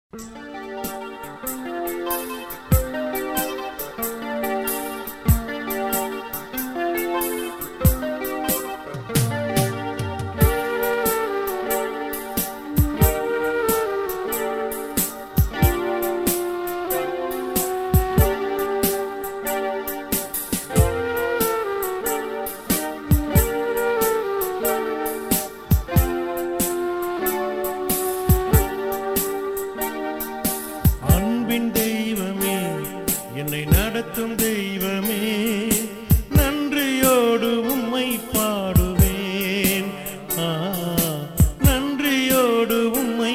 அன்பின் தெய்வமே என்னை நடத்தும் தெய்வமே நன்றியோடு உம்மை பாடுவேன் ஆ, நன்றியோடு உம்மை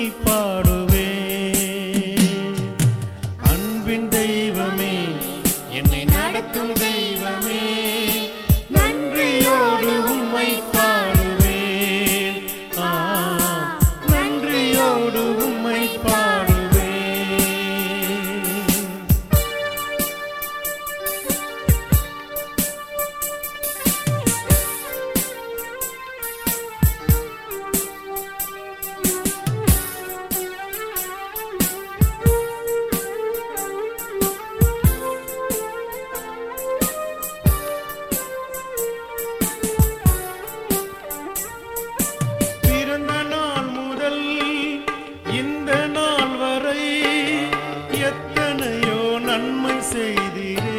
பாடுவேன் அன்பின் தெய்வமே என்னை நடத்தும் தெய்வமே நன்றியோடு உம்மை பாடுவேன் ஆ, நன்றியோடு உம்மை பாடுவேன் பிறந்த நாள் முதல் இந்த நாள் வரை எத்தனையோ நன்மை செய்தீரே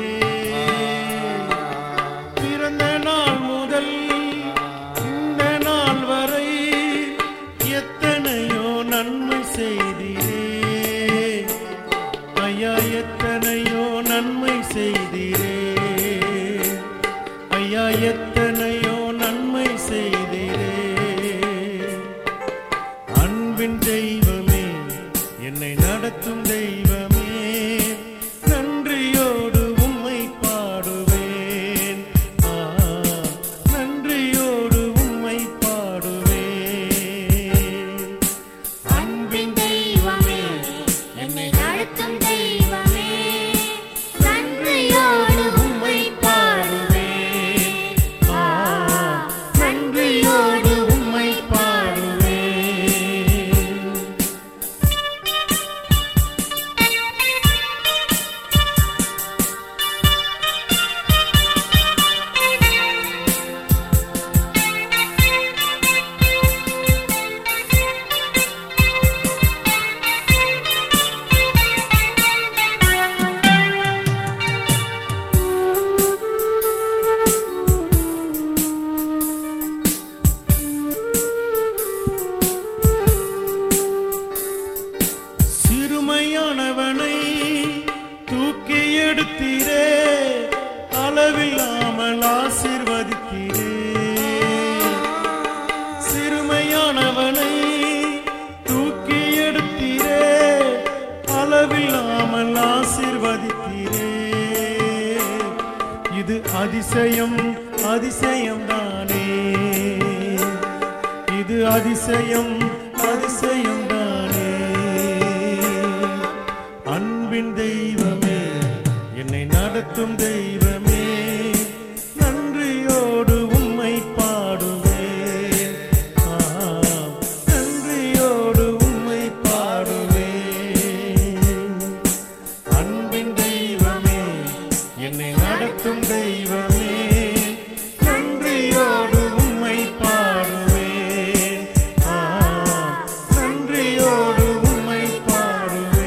பிறந்த நாள் முதல் இந்த நாள் வரை எத்தனையோ நன்மை செய்தீரே ஐயா எத்தனையோ நன்மை செய்தீரே ஐயா எத்தனையோ நன்மை செய்தீரே அன்பின் தெய்வமே என்னை நடத்தும் தெய்வமே நன்றியோடு உம்மை பாடுவேன் ஆ, நன்றியோடு உம்மை பாடுவேன் அன்பின் தெய்வமே என்னை நடத்தும் தெய்வமே நன்றியோடு உம்மை பாடுவேன் ஆ, நன்றியோடு உம்மை பாடுவேன் சிறுமையானவனை தூக்கி எடுத்தீரே அளவில்லாமல் ஆசீர்வதித்தீரே சிறுமையானவனை தூக்கி எடுத்தீரே அளவில்லாமல் ஆசீர்வதித்தீரே இது அதிசயம் அதிசயம் தானே இது அதிசயம் அதிசயம் தானே அன்பின் தெய்வமே என்னை நடத்தும் தெய்வமே நன்றியோடு உம்மை பாடுவேன் ஆ, நன்றியோடு உம்மை பாடுவேன் அன்பின் தெய்வமே என்னை நடத்தும் தெய்வமே நன்றியோடு உம்மை பாடுவேன் ஆ, நன்றியோடு உம்மை பாடுவேன்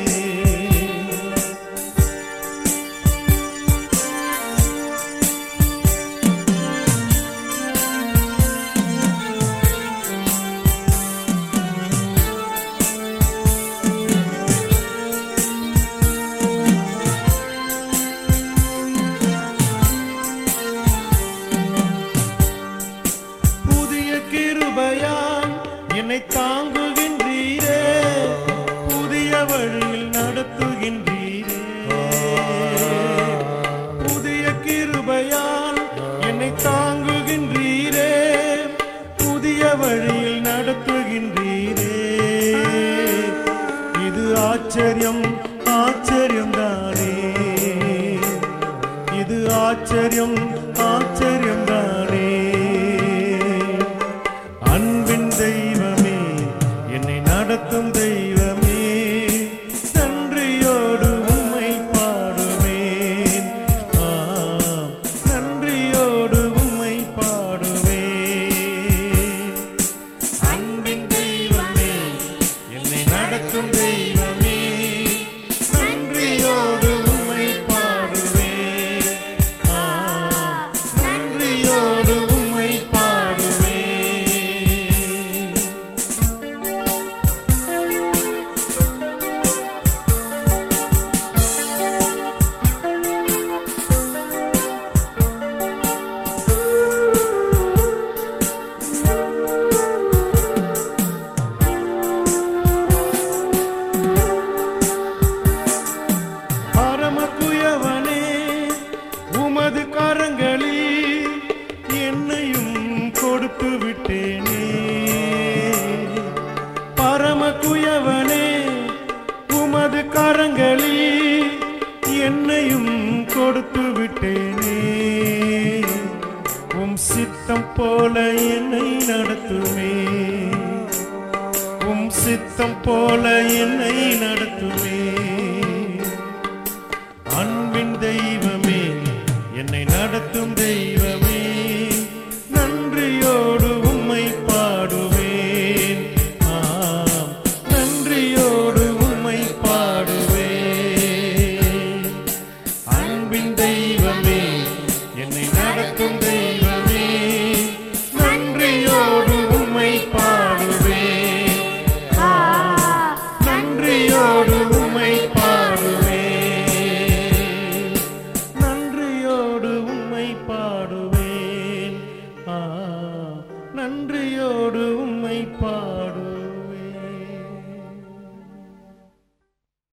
புதிய கிருபையால் என்னை தாங்குகின்றீரே புதிய வழியில் நடத்துகின்றீரே புதிய கிருபையால் என்னை தாங்குகின்றீரே புதிய வழியில் நடத்துகின்றீரே இது ஆச்சரியம் ஆச்சரியம் தானே இது ஆச்சரியம் ஆச்சரியம் தானே அன்பின் தெய்வமே என்னை நடத்தும் தெய்வமே சித்தம் போல என்னை நடத்துமே உம் சித்தம் போல என்னை நடத்துமே அன்பின் தெய்வமே